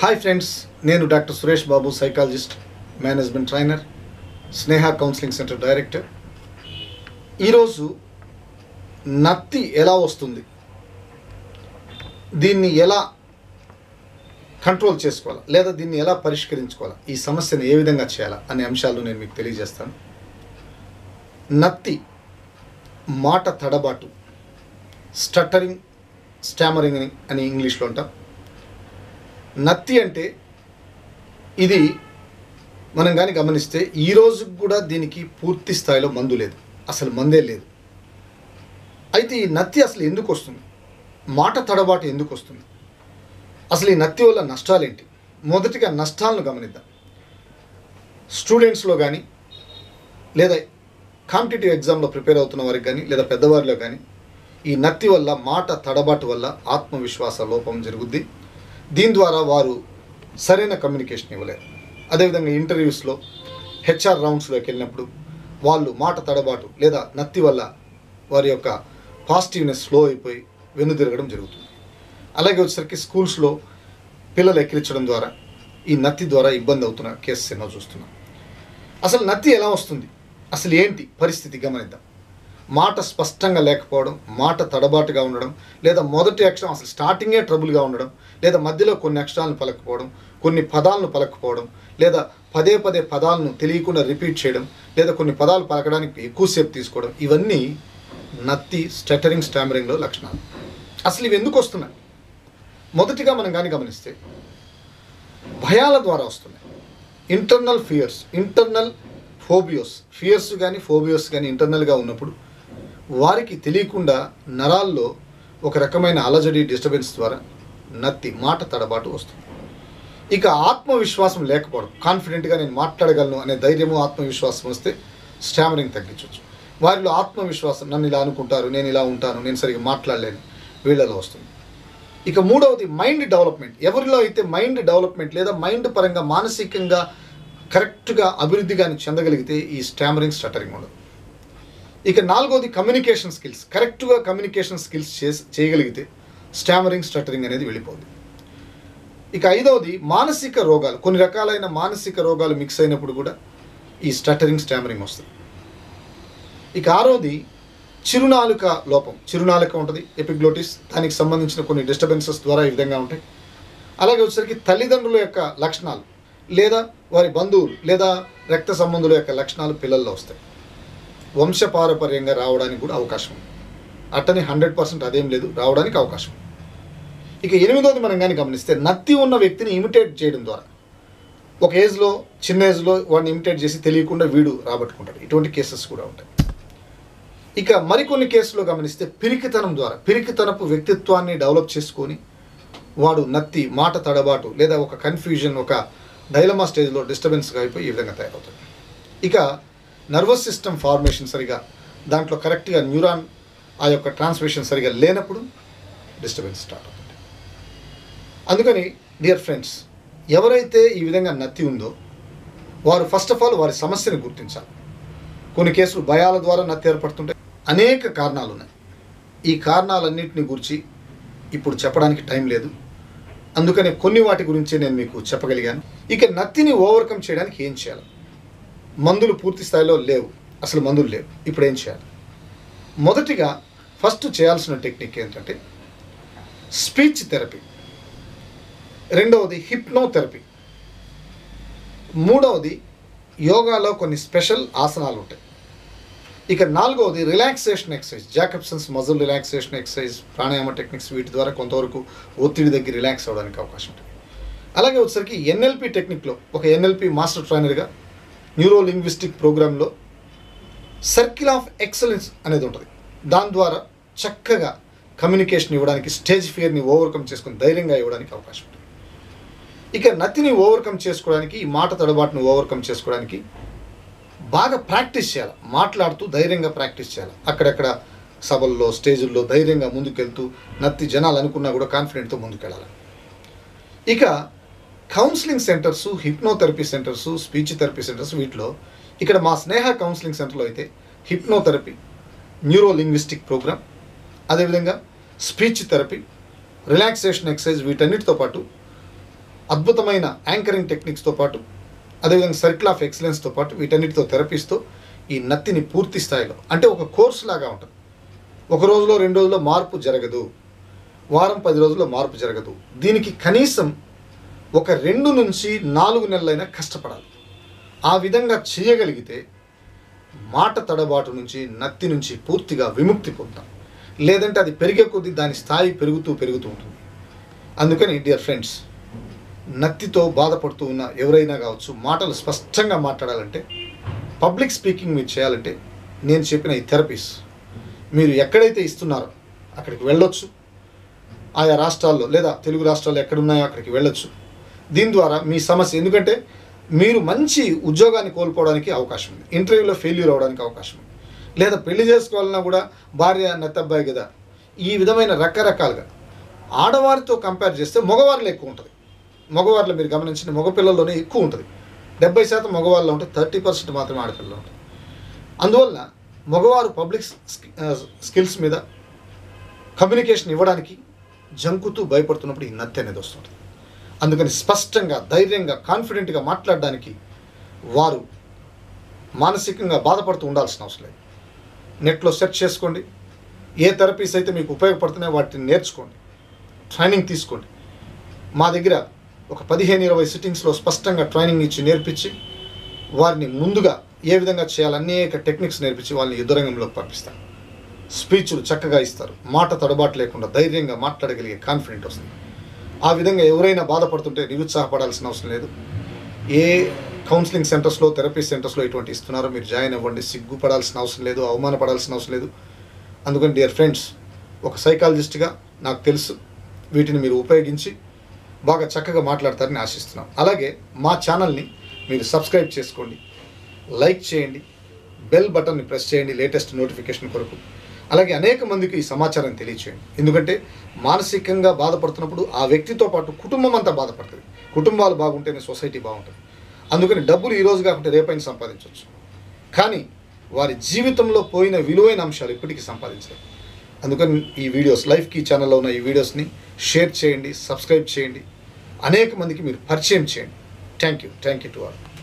hi friends నేను doctor Suresh Babu psychologist management trainer Sneha counselling centre director ఈరోజు నత్తి ఎలా వస్తుంది దీన్ని ఎలా కంట్రోల్ చేసుకోవాలా లేదా దీన్ని ఎలా పరిష్కరించుకోవాలా ఈ సమస్యను ఏ విధంగా చేయాలా అనే అంశాలు నేను మీకు తెలియజేస్తాను నత్తి మాట తడబాటు స్టట్టరింగ్ స్టామరింగ్ అని అని ఇంగ్లీష్లో అంటాం నత్తి అంటే ఇది మనం కానీ గమనిస్తే ఈ రోజుకి కూడా దీనికి పూర్తి స్థాయిలో మందు లేదు అసలు మందే లేదు అయితే ఈ నత్తి అసలు ఎందుకు వస్తుంది మాట తడబాటు ఎందుకు వస్తుంది అసలు ఈ నత్తి వల్ల నష్టాలేంటి మొదటిగా నష్టాలను గమనిద్దాం స్టూడెంట్స్లో కానీ లేదా కాంపిటేటివ్ ఎగ్జామ్లో ప్రిపేర్ అవుతున్న వారికి కానీ లేదా పెద్దవారిలో కానీ ఈ నత్తి వల్ల మాట తడబాటు వల్ల ఆత్మవిశ్వాస లోపం జరుగుద్ది దీని ద్వారా వారు సరైన కమ్యూనికేషన్ ఇవ్వలేరు అదేవిధంగా ఇంటర్వ్యూస్లో హెచ్ఆర్ రౌండ్స్లోకి వెళ్ళినప్పుడు వాళ్ళు మాట తడబాటు లేదా నత్తి వల్ల వారి యొక్క పాజిటివ్నెస్ స్లో అయిపోయి వెనుదిరగడం జరుగుతుంది అలాగే వచ్చేసరికి స్కూల్స్లో పిల్లలు ఎక్కిరించడం ద్వారా ఈ నత్తి ద్వారా ఇబ్బంది అవుతున్న కేసెస్ ఎన్నో చూస్తున్నాం అసలు నత్తి ఎలా వస్తుంది అసలు ఏంటి పరిస్థితి గమనిద్దాం మాట స్పష్టంగా లేకపోవడం మాట తడబాటుగా ఉండడం లేదా మొదటి అక్షరం అసలు స్టార్టింగే ట్రబుల్గా ఉండడం లేదా మధ్యలో కొన్ని అక్షరాలను పలకపోవడం కొన్ని పదాలను పలకపోవడం లేదా పదే పదే పదాలను తెలియకుండా రిపీట్ చేయడం లేదా కొన్ని పదాలు పలకడానికి ఎక్కువసేపు తీసుకోవడం ఇవన్నీ నత్తి స్టటరింగ్ స్టామరింగ్లో లక్షణాలు అసలు ఇవి ఎందుకు వస్తున్నాయి మొదటిగా మనం కానీ గమనిస్తే భయాల ద్వారా వస్తున్నాయి internal fears internal phobias fears కానీ ఫోబియోస్ కానీ ఇంటర్నల్గా ఉన్నప్పుడు వారికి తెలియకుండా నరాల్లో ఒక రకమైన అలజడి డిస్టర్బెన్స్ ద్వారా నత్తి మాట తడబాటు వస్తుంది ఇక ఆత్మవిశ్వాసం లేకపోవడం కాన్ఫిడెంట్గా నేను మాట్లాడగలను అనే ధైర్యము ఆత్మవిశ్వాసం వస్తే స్టామరింగ్ తగ్గించవచ్చు వారిలో ఆత్మవిశ్వాసం నన్ను ఇలా అనుకుంటారు నేను ఇలా ఉంటాను నేను సరిగ్గా మాట్లాడలేను వీళ్ళలో వస్తుంది ఇక మూడవది మైండ్ డెవలప్మెంట్ ఎవరిలో అయితే మైండ్ డెవలప్మెంట్ లేదా మైండ్ పరంగా మానసికంగా కరెక్ట్గా అభివృద్ధి కానీ చెందగలిగితే ఈ స్టామరింగ్ స్టటరింగ్ ఉండదు ఇక నాలుగోది కమ్యూనికేషన్ స్కిల్స్ కరెక్ట్గా కమ్యూనికేషన్ స్కిల్స్ చేసి చేయగలిగితే స్టామరింగ్ స్టటరింగ్ అనేది వెళ్ళిపోతుంది ఇక ఐదవది మానసిక రోగాలు కొన్ని రకాలైన మానసిక రోగాలు మిక్స్ అయినప్పుడు కూడా ఈ స్టటరింగ్ స్టామరింగ్ వస్తుంది ఇక ఆరోది చిరునాలుక లోపం చిరునాలుక ఉంటుంది ఎపిగ్లోటిస్ దానికి సంబంధించిన కొన్ని డిస్టర్బెన్సెస్ ద్వారా ఈ విధంగా ఉంటాయి అలాగే వచ్చేసరికి తల్లిదండ్రుల యొక్క లక్షణాలు లేదా వారి బంధువులు లేదా రక్త సంబంధుల యొక్క లక్షణాలు పిల్లల్లో వస్తాయి వంశపారపర్యంగా రావడానికి కూడా అవకాశం ఉంది అట్టని హండ్రెడ్ పర్సెంట్ అదేం లేదు రావడానికి అవకాశం ఉంది ఇక ఎనిమిదోది మనం కానీ గమనిస్తే నత్తి ఉన్న వ్యక్తిని ఇమిటేట్ చేయడం ద్వారా ఒక ఏజ్లో చిన్న ఏజ్లో వాడిని ఇమిటేట్ చేసి తెలియకుండా వీడు రాబట్టుకుంటాడు ఇటువంటి కేసెస్ కూడా ఉంటాయి ఇక మరికొన్ని కేసులో గమనిస్తే పిరికితనం ద్వారా పిరికితనపు వ్యక్తిత్వాన్ని డెవలప్ చేసుకొని వాడు నత్తి మాట తడబాటు లేదా ఒక కన్ఫ్యూజన్ ఒక డైలమా స్టేజ్లో డిస్టర్బెన్స్గా అయిపోయి ఈ విధంగా తయారవుతుంది ఇక నర్వస్ సిస్టమ్ ఫార్మేషన్ సరిగా దాంట్లో కరెక్ట్గా న్యూరాన్ ఆ యొక్క ట్రాన్స్మిషన్ సరిగా లేనప్పుడు డిస్టర్బెన్స్ స్టార్ట్ అవుతుంది అందుకని డియర్ ఫ్రెండ్స్ ఎవరైతే ఈ విధంగా నత్తి ఉందో వారు ఫస్ట్ ఆఫ్ ఆల్ వారి సమస్యను గుర్తించాలి కొన్ని కేసులు భయాల ద్వారా నత్తి ఏర్పడుతుంటాయి అనేక కారణాలు ఉన్నాయి ఈ కారణాలన్నింటిని గురించి ఇప్పుడు చెప్పడానికి టైం లేదు అందుకనే కొన్ని వాటి గురించే నేను మీకు చెప్పగలిగాను ఇక నత్తిని ఓవర్కమ్ చేయడానికి ఏం చేయాలి మందులు పూర్తి స్థాయిలో లేవు అసలు మందులు లేవు ఇప్పుడు ఏం చేయాలి మొదటిగా ఫస్ట్ చేయాల్సిన టెక్నిక్ ఏంటంటే స్పీచ్ థెరపీ రెండవది హిప్నోథెరపీ మూడవది యోగాలో కొన్ని స్పెషల్ ఆసనాలు ఉంటాయి ఇక నాలుగవది relaxation exercise Jacobson's muscle relaxation exercise pranayama techniques వీటి ద్వారా కొంతవరకు ఒత్తిడి దగ్గర రిలాక్స్ అవ్వడానికి అవకాశం ఉంటుంది అలాగే వచ్చేసరికి ఎన్ఎల్పి టెక్నిక్లో ఒక ఎన్ఎల్పి మాస్టర్ ట్రైనర్గా న్యూరో లింగ్విస్టిక్ ప్రోగ్రాంలో సర్కిల్ ఆఫ్ ఎక్సలెన్స్ అనేది ఉంటుంది దాని ద్వారా చక్కగా కమ్యూనికేషన్ ఇవ్వడానికి స్టేజ్ ఫియర్ని ఓవర్కమ్ చేసుకుని ధైర్యంగా ఇవ్వడానికి అవకాశం ఉంటుంది ఇక నత్తిని ఓవర్కమ్ చేసుకోవడానికి ఈ మాట తడబాటును ఓవర్కమ్ చేసుకోవడానికి బాగా ప్రాక్టీస్ చేయాలి మాట్లాడుతూ ధైర్యంగా ప్రాక్టీస్ చేయాలి అక్కడక్కడ సభల్లో స్టేజుల్లో ధైర్యంగా ముందుకెళ్తూ నత్తి జనాలు అనుకున్నా కూడా కాన్ఫిడెంట్తో ముందుకెళ్ళాలి ఇక counselling centres hypnotherapy centres speech therapy centres వీటిలో ఇక్కడ మా స్నేహ కౌన్సిలింగ్ సెంటర్లో అయితే హిప్నోథెరపీ న్యూరో లింగ్విస్టిక్ ప్రోగ్రామ్ అదేవిధంగా స్పీచ్ థెరపీ రిలాక్సేషన్ ఎక్సర్సైజ్ వీటన్నిటితో పాటు అద్భుతమైన యాంకరింగ్ టెక్నిక్స్తో పాటు అదేవిధంగా సర్కిల్ ఆఫ్ ఎక్సలెన్స్తో పాటు వీటన్నిటితో థెరపీస్తో ఈ నత్తిని పూర్తి స్థాయిలో అంటే ఒక కోర్స్ లాగా ఉంటుంది ఒక రోజులో రెండు రోజుల్లో మార్పు జరగదు వారం పది రోజుల్లో మార్పు జరగదు దీనికి కనీసం ఒక రెండు నుంచి నాలుగు నెలలైనా కష్టపడాలి ఆ విధంగా చేయగలిగితే మాట తడబాటు నుంచి నత్తి నుంచి పూర్తిగా విముక్తి పొందుతాం లేదంటే అది పెరిగే కొద్దీ దాని స్థాయి పెరుగుతూ పెరుగుతూ ఉంటుంది అందుకని డియర్ ఫ్రెండ్స్ నత్తితో బాధపడుతూ ఉన్న ఎవరైనా కావచ్చు మాటలు స్పష్టంగా మాట్లాడాలంటే పబ్లిక్ స్పీకింగ్ మీరు చేయాలంటే నేను చెప్పిన ఈ థెరపీస్ మీరు ఎక్కడైతే ఇస్తున్నారో అక్కడికి వెళ్ళొచ్చు ఆయా రాష్ట్రాల్లో లేదా తెలుగు రాష్ట్రాల్లో ఎక్కడున్నాయో అక్కడికి వెళ్ళొచ్చు దీని ద్వారా మీ సమస్య ఎందుకంటే మీరు మంచి ఉద్యోగాన్ని కోల్పోవడానికి అవకాశం ఉంది ఇంటర్వ్యూలో ఫెయిల్యూర్ అవ్వడానికి అవకాశం ఉంది లేదా పెళ్లి చేసుకోవాలన్నా కూడా భార్య నెత్తబ్బాయి కదా ఈ విధమైన రకరకాలుగా ఆడవారితో కంపేర్ చేస్తే మగవారిలో ఎక్కువ ఉంటుంది మగవారిలో మీరు గమనించిన మగపిల్లల్లోనే ఎక్కువ ఉంటుంది డెబ్బై శాతం మగవారిలో ఉంటుంది థర్టీ పర్సెంట్ మాత్రమే ఆడపిల్లలు ఉంటుంది అందువల్ల మగవారు పబ్లిక్ స్కిల్స్ మీద కమ్యూనికేషన్ ఇవ్వడానికి జంకుతూ భయపడుతున్నప్పుడు ఈ నత్తి అనేది వస్తుంది అందుకని స్పష్టంగా ధైర్యంగా కాన్ఫిడెంట్గా మాట్లాడడానికి వారు మానసికంగా బాధపడుతూ ఉండాల్సిన అవసరం లేదు నెట్లో సెర్చ్ చేసుకోండి ఏ థెరపీస్ అయితే మీకు ఉపయోగపడుతున్నాయో వాటిని నేర్చుకోండి ట్రైనింగ్ తీసుకోండి మా దగ్గర ఒక పదిహేను ఇరవై సిట్టింగ్స్లో స్పష్టంగా ట్రైనింగ్ ఇచ్చి నేర్పించి వారిని ముందుగా ఏ విధంగా చేయాలి అనేక టెక్నిక్స్ నేర్పించి వాళ్ళని యుద్ధరంగంలోకి పంపిస్తాం స్పీచ్లు చక్కగా ఇస్తారు మాట తడబాటు లేకుండా ధైర్యంగా మాట్లాడగలిగే కాన్ఫిడెంట్ వస్తుంది ఆ విధంగా ఎవరైనా బాధపడుతుంటే నిరుత్సాహపడాల్సిన అవసరం లేదు ఏ కౌన్సిలింగ్ సెంటర్స్లో థెరపీ సెంటర్స్లో ఇటువంటి ఇస్తున్నారో మీరు జాయిన్ అవ్వండి సిగ్గుపడాల్సిన అవసరం లేదు అవమానపడాల్సిన అవసరం లేదు అందుకని డియర్ ఫ్రెండ్స్ ఒక సైకాలజిస్ట్గా నాకు తెలుసు వీటిని మీరు ఉపయోగించి బాగా చక్కగా మాట్లాడతారని ఆశిస్తున్నాం అలాగే మా ఛానల్ని మీరు సబ్స్క్రైబ్ చేసుకోండి లైక్ చేయండి బెల్ బటన్ని ప్రెస్ చేయండి లేటెస్ట్ నోటిఫికేషన్ కొరకు అలాగే అనేక మందికి ఈ సమాచారం తెలియచేయండి ఎందుకంటే మానసికంగా బాధపడుతున్నప్పుడు ఆ వ్యక్తితో పాటు కుటుంబం అంతా బాధపడుతుంది కుటుంబాలు బాగుంటేనే సొసైటీ బాగుంటుంది అందుకని డబ్బులు ఈ రోజు కాకుంటే రేపైన సంపాదించవచ్చు కానీ వారి జీవితంలో పోయిన విలువైన అంశాలు ఇప్పటికీ సంపాదించాలి అందుకని ఈ వీడియోస్ లైఫ్ కీ ఛానల్లో ఉన్న ఈ వీడియోస్ని షేర్ చేయండి సబ్స్క్రైబ్ చేయండి అనేక మందికి మీరు పరిచయం చేయండి thank you thank you to all